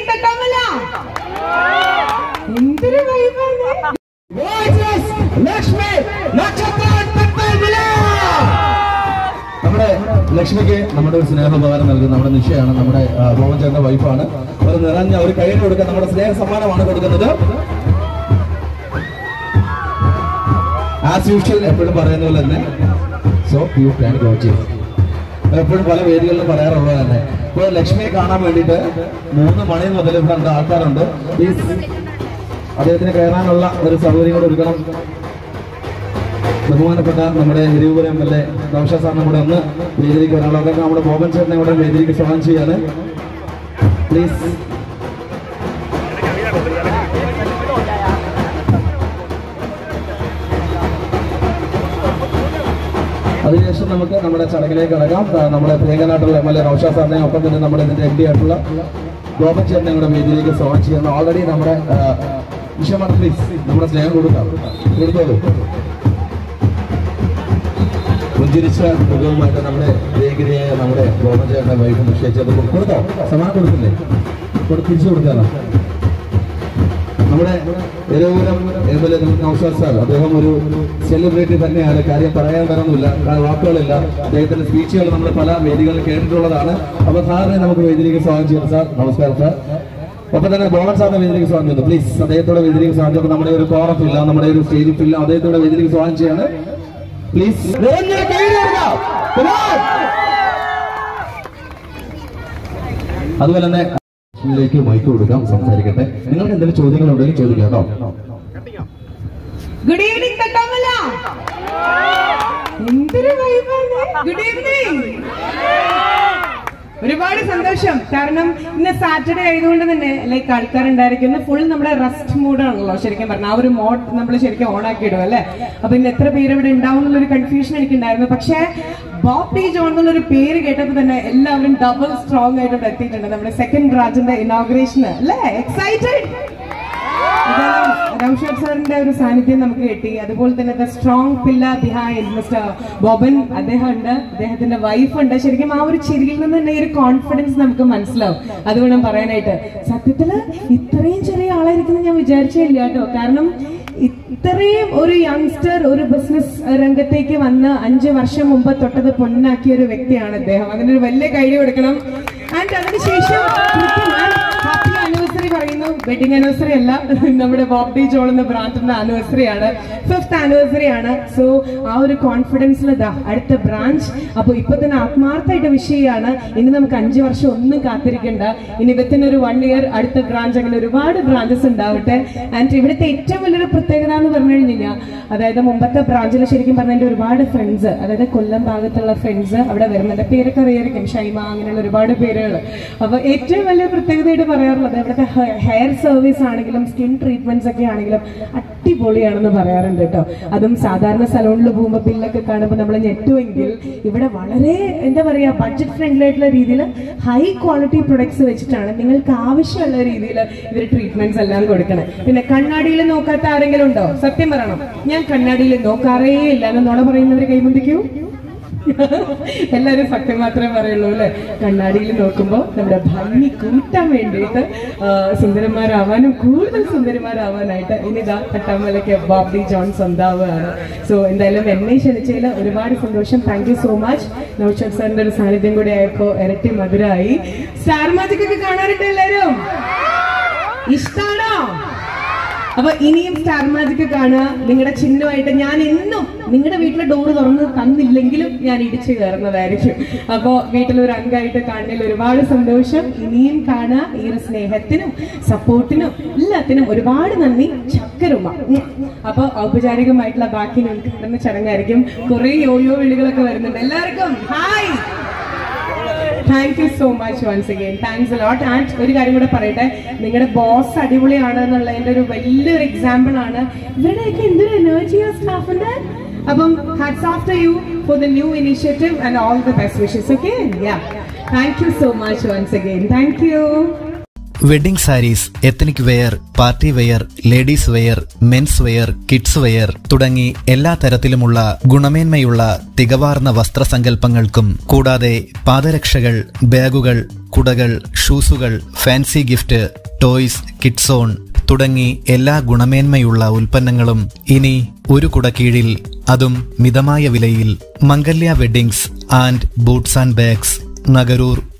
തട്ടാമല്ല എന്തൊരു വൈബാണ് ലക്ഷ്മി നമ്മുടെ ലക്ഷ്മിക്ക് നമ്മുടെ ഒരു സ്നേഹോപകാരം നൽകുന്ന നമ്മുടെ നിഷയാണ് നമ്മുടെ മോഹൻ ചേട്ടന്റെ വൈഫാണ് ഒരു നിറഞ്ഞ ഒരു കയ്യിൽ കൊടുക്കാൻ നമ്മുടെ സ്നേഹ സമ്മാനമാണ് കൊടുക്കുന്നത് ആസ് യൂഷ്വൽ എപ്പോഴും പറയുന്ന പോലെ തന്നെ സോ യു ക്യാൻ ഗോ എപ്പോഴും പല വേദികളിലും പറയാറുള്ളത് തന്നെ ഇപ്പോൾ ലക്ഷ്മിയെ കാണാൻ വേണ്ടിയിട്ട് മൂന്ന് മണി മുതൽ ഇവിടെ ഉണ്ട് ആൾക്കാരുണ്ട് പ്ലീസ് അദ്ദേഹത്തിന് കയറാനുള്ള ഒരു സൗകര്യം കൂടെ ഒരുക്കണം ബഹുമാനപ്പെട്ട നമ്മുടെ Thiruvananthapuram M L A Nausha സാറിനും കൂടെ ഒന്ന് വേദിയിലേക്ക് വരാനുള്ള അതൊക്കെ നമ്മുടെ ബോബൻ ചേട്ടനെ കൂടെ വേദിയിലേക്ക് സ്വാഗതം ചെയ്യാണ് പ്ലീസ് അതിനുശേഷം നമുക്ക് നമ്മുടെ ചടങ്ങിലേക്ക് കടക്കാം ആ, നമ്മുടെ പ്രിയങ്കനായിട്ടുള്ള എം എൽ എ നൌഷാ സാറിനെയും ഒപ്പം തന്നെ നമ്മുടെ ഇതിന്റെ എം ഡി ആയിട്ടുള്ള ഗോപൻ ചേട്ടനെ കൂടെ വേദിയിലേക്ക് സ്വാഗതം ചെയ്യുന്നു ഓൾറെഡി നമ്മുടെ വിഷയമാണ് പ്ലീസ് നമ്മുടെ സ്നേഹം കൊടുക്കാം കൊടുത്തോളൂ പുഞ്ചിരിച്ച മുഖവുമായിട്ട് നമ്മുടെ പ്രിയഗിരിയായ നമ്മുടെ ഗോപൻ ചേട്ടന്റെ വൈഫ് നിശ്ചയിച്ചത് കൊടുത്തോ സമാനം കൊടുത്തില്ലേ കൊടു- തിരിച്ചു കൊടുക്കാറോ നമ്മുടെ Eravipuram M L A Naushad sir അദ്ദേഹം ഒരു സെലിബ്രിറ്റി തന്നെയാണ് കാര്യം പറയാൻ വരുന്നില്ല വാക്കുകളില്ല അദ്ദേഹത്തിന്റെ സ്പീച്ചുകൾ നമ്മൾ പല വേദികളിൽ കേട്ടിട്ടുള്ളതാണ് അപ്പൊ സാറിനെ നമുക്ക് വേദിയിലേക്ക് സ്വാഗതം ചെയ്യാം സാർ നമസ്കാരം സാർ ഒപ്പം തന്നെ ബോളൻ സാറിന്റെ വേദിയിലേക്ക് സ്വാഗതം ചെയ്യുന്നു പ്ലീസ് അദ്ദേഹത്തോടെ വേദിയിലേക്ക് സ്വാഗതം ചെയ്യുമ്പോൾ നമ്മുടെ ഒരു കോറഫ് ഇല്ല നമ്മുടെ ഒരു സ്റ്റേജ് ഇല്ല അദ്ദേഹത്തോടെ വേദിയിലേക്ക് സ്വാഗതം ചെയ്യാണ് പ്ലീസ് അതുപോലെ തന്നെ ഇതിലേക്ക് മൈക്ക് കൊടുക്കാം സംസാരിക്കട്ടെ നിങ്ങൾക്ക് എന്തെങ്കിലും ചോദ്യങ്ങൾ ഉണ്ടെങ്കിൽ ചോദിക്കാം കേട്ടോ ഗുഡ് ഈവനിങ് തട്ടാമല്ല എന്തൊരു വൈബാണ് ഗുഡ് ഈവനിങ് ഒരുപാട് സന്തോഷം കാരണം ഇന്ന് സാറ്റർഡേ ആയതുകൊണ്ട് തന്നെ ലൈക്ക് ആൾക്കാരുണ്ടായിരിക്കും ഇന്ന് ഫുൾ നമ്മുടെ റെസ്റ്റ് മൂഡാണല്ലോ ശരിക്കും പറഞ്ഞാൽ ആ ഒരു മോഡ് നമ്മൾ ശരിക്കും ഓൺ ആക്കി ഇടും അല്ലേ അപ്പൊ ഇന്ന് എത്ര പേര് ഇവിടെ ഉണ്ടാവും എന്നുള്ളൊരു കൺഫ്യൂഷൻ എനിക്കുണ്ടായിരുന്നു പക്ഷേ ബോബ് ടി ജോൺ എന്നുള്ളൊരു പേര് കേട്ടപ്പോൾ തന്നെ എല്ലാവരും ഡബിൾ സ്ട്രോങ് ആയിട്ട് ഇവിടെ എത്തിയിട്ടുണ്ട് നമ്മുടെ സെക്കൻഡ് ബ്രാഞ്ചിന്റെ ഇനോഗ്രേഷന് അല്ലേ എക്സൈറ്റഡ് രംഷോദ് സാറിന്റെ ഒരു സാന്നിധ്യം നമുക്ക് കിട്ടി അതുപോലെ തന്നെ the strong pillar behind mister Boban അദ്ദേഹം ഉണ്ട് അദ്ദേഹത്തിന്റെ വൈഫ് ഉണ്ട് ശരിക്കും ആ ഒരു ചിരിയിൽ നിന്ന് തന്നെ ഈ ഒരു കോൺഫിഡൻസ് നമുക്ക് മനസ്സിലാവും അത് വേണം പറയാനായിട്ട് സത്യത്തില് ഇത്രയും ചെറിയ ആളായിരിക്കും ഞാൻ വിചാരിച്ചില്ല കേട്ടോ കാരണം ഇത്രയും ഒരു യങ്സ്റ്റർ ഒരു ബിസിനസ് രംഗത്തേക്ക് വന്ന് അഞ്ച് വർഷം മുമ്പ് തൊട്ടത് പൊന്നാക്കിയ ഒരു വ്യക്തിയാണ് അദ്ദേഹം അതിനൊരു വലിയ കൈ കൊടുക്കണം ആൻഡ് അതിനുശേഷം ഹാപ്പി ആനിവേഴ്സറി പറയുന്നു വെഡിങ് ആനിവേഴ്സറി അല്ല നമ്മുടെ ബോബ് ഡി ജോൾ എന്ന ബ്രാൻഡിന്റെ ആനിവേഴ്സറി ആണ് ഫിഫ്ത് ആനിവേഴ്സറി ആണ് സോ ആ ഒരു കോൺഫിഡൻസിൽ ഇതാ അടുത്ത ബ്രാഞ്ച് അപ്പൊ ഇപ്പൊ തന്നെ ആത്മാർത്ഥമായിട്ട് വിഷയമാണ് ഇനി നമുക്ക് അഞ്ചു വർഷം ഒന്നും കാത്തിരിക്കണ്ട ഇനി വിത്തിൻ ഒരു വൺ ഇയർ അടുത്ത ബ്രാഞ്ച് അങ്ങനെ ഒരുപാട് ബ്രാഞ്ചസ് ഉണ്ടാവട്ടെ ആൻഡ് ഇവിടുത്തെ ഏറ്റവും വലിയൊരു പ്രത്യേകത എന്ന് പറഞ്ഞു കഴിഞ്ഞാൽ അതായത് മുമ്പത്തെ ബ്രാഞ്ചിൽ ശരിക്കും പറഞ്ഞാൽ എൻ്റെ ഒരുപാട് ഫ്രണ്ട്സ് അതായത് കൊല്ലം ഭാഗത്തുള്ള ഫ്രണ്ട്സ് അവിടെ വരുന്നുണ്ട് പേരൊക്കെ അറിയായിരിക്കും ഷൈമ അങ്ങനെയുള്ള ഒരുപാട് പേരുകൾ അപ്പൊ ഏറ്റവും വലിയ പ്രത്യേകതയായിട്ട് പറയാറുള്ളത് ഇവിടുത്തെ ഹെയർ സർവീസ് ആണെങ്കിലും സ്കിൻ ട്രീറ്റ്മെന്റ്സ് ഒക്കെ ആണെങ്കിലും അടിപൊളിയാണെന്ന് പറയാറുണ്ട് കേട്ടോ അതും സാധാരണ സലൂണിൽ പോകുമ്പോൾ ബില്ലൊക്കെ കാണുമ്പോൾ നമ്മൾ ഞെട്ടുമെങ്കിൽ ഇവിടെ വളരെ എന്താ പറയാ ബഡ്ജറ്റ് ഫ്രണ്ട്ലി ആയിട്ടുള്ള രീതിയിൽ ഹൈ ക്വാളിറ്റി പ്രൊഡക്ട്സ് വെച്ചിട്ടാണ് നിങ്ങൾക്ക് ആവശ്യമുള്ള രീതിയിൽ ഇവർ ട്രീറ്റ്മെന്റ്സ് എല്ലാം കൊടുക്കണേ പിന്നെ കണ്ണാടിയിൽ നോക്കാത്ത ആരെങ്കിലും ഉണ്ടോ സത്യം പറയണം ഞാൻ കണ്ണാടിയിൽ നോക്കാറേ ഇല്ല എന്ന് നുണ പറയുന്നവർ കൈമുന്തിക്കൂ എല്ലാരും സത്യം മാത്രമേ പറയുള്ളൂ അല്ലെ കണ്ണാടിയിൽ നോക്കുമ്പോൾ നമ്മുടെ ഭംഗി കൂട്ടാൻ വേണ്ടിയിട്ട് ആ, സുന്ദരന്മാരാവാനും കൂടുതൽ സുന്ദരന്മാരാവാനായിട്ട് ഇനിതാ തട്ടാമലയ്ക്ക് ബോബി ജോൺ സ്വന്താവുകയാണ് സോ എന്തായാലും എന്നെ ക്ഷണിച്ചതിൽ ഒരുപാട് സന്തോഷം thank you so much Naushad സാറിന്റെ ഒരു സാന്നിധ്യം കൂടി ആയപ്പോ ഇരട്ടി മധുരമായി സ്റ്റാർ മാജിക് ഒക്കെ കാണാറുണ്ട് എല്ലാരും ഇഷ്ടാണോ അപ്പൊ ഇനിയും സ്റ്റാർ മാജിക് കാണുക നിങ്ങളുടെ ചിഹ്നമായിട്ട് ഞാൻ എന്നും നിങ്ങളുടെ വീട്ടിലെ ഡോറ് തുറന്ന് തന്നില്ലെങ്കിലും ഞാൻ ഇടിച്ചു കയറുന്നതായിരിക്കും അപ്പോ വീട്ടിലൊരു അംഗമായിട്ട് കാണുന്നതിൽ ഒരുപാട് സന്തോഷം ഇനിയും കാണുക ഈ ഒരു സ്നേഹത്തിനും സപ്പോർട്ടിനും എല്ലാത്തിനും ഒരുപാട് നന്ദി ചക്കരുമ ഉം. അപ്പൊ ഔപചാരികമായിട്ടുള്ള ബാക്കി നിങ്ങൾക്ക് കിട്ടുന്ന ചടങ്ങായിരിക്കും കുറെ യോയോ വിളികളൊക്കെ വരുന്നുണ്ട് എല്ലാവർക്കും hi thank you so much once again thanks lot and ഒരു കാര്യം കൂടെ പറയട്ടെ നിങ്ങളുടെ ബോസ് അടിപൊളിയാണ് എന്നുള്ളതിന്റെ ഒരു വലിയൊരു എക്സാമ്പിൾ ആണ് ഇവരുടെയൊക്കെ എന്തൊരു എനർജിയാ സ്റ്റാഫിന്റെ അപ്പം hats off to you for the new initiative and all the best wishes okay yeah thank you so much once again thank you wedding saris ethnic wear party wear ladies wear men's wear kids wear തുടങ്ങി എല്ലാ തരത്തിലുമുള്ള ഗുണമേന്മയുള്ള തികവാർന്ന വസ്ത്രസങ്കല്പങ്ങൾക്കും കൂടാതെ പാദരക്ഷകൾ ബാഗുകൾ കുടകൾ ഷൂസുകൾ fancy gift toys kids zone തുടങ്ങി എല്ലാ ഗുണമേന്മയുള്ള ഉൽപ്പന്നങ്ങളും ഇനി ഒരു കുടക്കീഴിൽ അതും മിതമായ വിലയിൽ Mangalya weddings and boots and bags Nagaroor